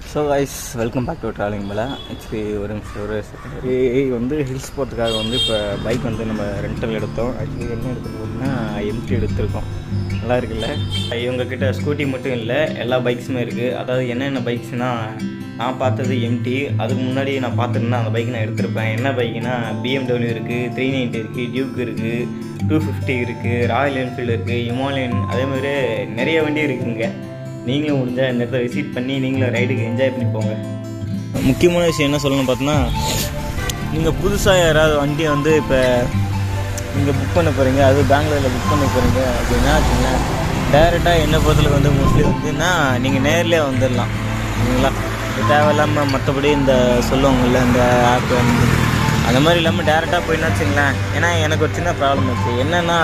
so guys welcome back to traveling மேலே HP ஒரு நிமிஷம் ஒரு செகண்டரி வந்து ஹில்ஸ் போகிறதுக்காக வந்து இப்போ பைக் வந்து நம்ம ரெண்டல் எடுத்தோம் ஆக்சுவலி என்ன எடுத்துகிட்டு போகிறோம்னா எம்டி எடுத்திருக்கோம் நல்லா இருக்குல்ல இவங்கக்கிட்ட ஸ்கூட்டி மட்டும் இல்லை எல்லா பைக்ஸுமே இருக்குது அதாவது என்னென்ன பைக்ஸ்னால் நான் பார்த்தது எம்டி அதுக்கு முன்னாடி நான் பார்த்துருந்தா அந்த பைக் நான் எடுத்திருப்பேன் என்ன பைக்குனா பிஎம்டபிள்யூ இருக்குது த்ரீ நைன்ட்டி இருக்குது டியூக் இருக்குது டூ ஃபிஃப்டி இருக்குது ராயல் என்ஃபீல்டு இருக்குது இமாலயன் அதே மாதிரி நிறைய வண்டி இருக்குங்க நீங்களும் முடிஞ்சால் இந்த இடத்த விசிட் பண்ணி நீங்களும் ரைடுக்கு என்ஜாய் பண்ணி போங்க முக்கியமான விஷயம் என்ன சொல்லணும் பார்த்தோன்னா நீங்கள் புதுசாக யாராவது வண்டியை வந்து இப்போ நீங்கள் புக் பண்ண போகிறீங்க அது பெங்களூரில் புக் பண்ண போகிறீங்க அப்படின்னா வச்சுங்களேன் டைரெக்டாக என்ன பொறுத்தளவுக்கு வந்து மோஸ்ட்லி வந்துன்னா நீங்கள் நேர்லேயே வந்துடலாம் சரிங்களா இது தேவையில்லாமல் மற்றபடி இந்த சொல்லுவாங்கள்ல இந்த ஆப் வந்து அந்த மாதிரி இல்லாமல் டேரெக்டாக போயின்னா வச்சுங்களேன் ஏன்னா எனக்கு ஒரு சின்ன ப்ராப்ளம் ஆச்சு என்னென்னா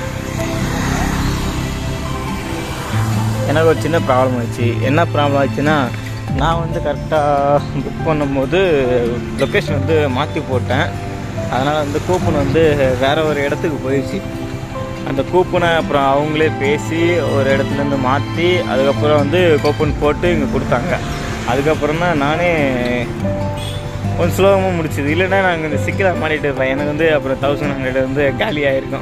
எனக்கு ஒரு சின்ன ப்ராப்ளம் ஆச்சு என்ன ப்ராப்ளம் ஆச்சுன்னா நான் வந்து கரெக்டாக புக் பண்ணும்போது லொக்கேஷன் வந்து மாற்றி போட்டேன் அதனால் வந்து கூப்பன் வந்து வேறு ஒரு இடத்துக்கு போயிடுச்சு அந்த கூப்பனை அப்புறம் அவங்களே பேசி ஒரு இடத்துலேருந்து மாற்றி அதுக்கப்புறம் வந்து கூப்பன் போட்டு இங்கே கொடுத்தாங்க அதுக்கப்புறம் தான் நானே கொஞ்சம் சுலபமாக முடிச்சுது இல்லைன்னா நாங்கள் இந்த சிக்கலாக மாட்டிட்டு இருப்பேன் எனக்கு வந்து அப்புறம் தௌசண்ட் ஹண்ட்ரட் வந்து காலி ஆகிருக்கும்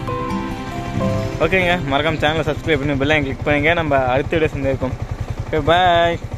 ஓகேங்க மறக்காம சேனலை சப்ஸ்கிரைப் பண்ணி பெல்லைன் கிளிக் பண்ணுங்க நம்ம அடுத்த வீடியோ சந்திருக்கோம் ஓகே பாய்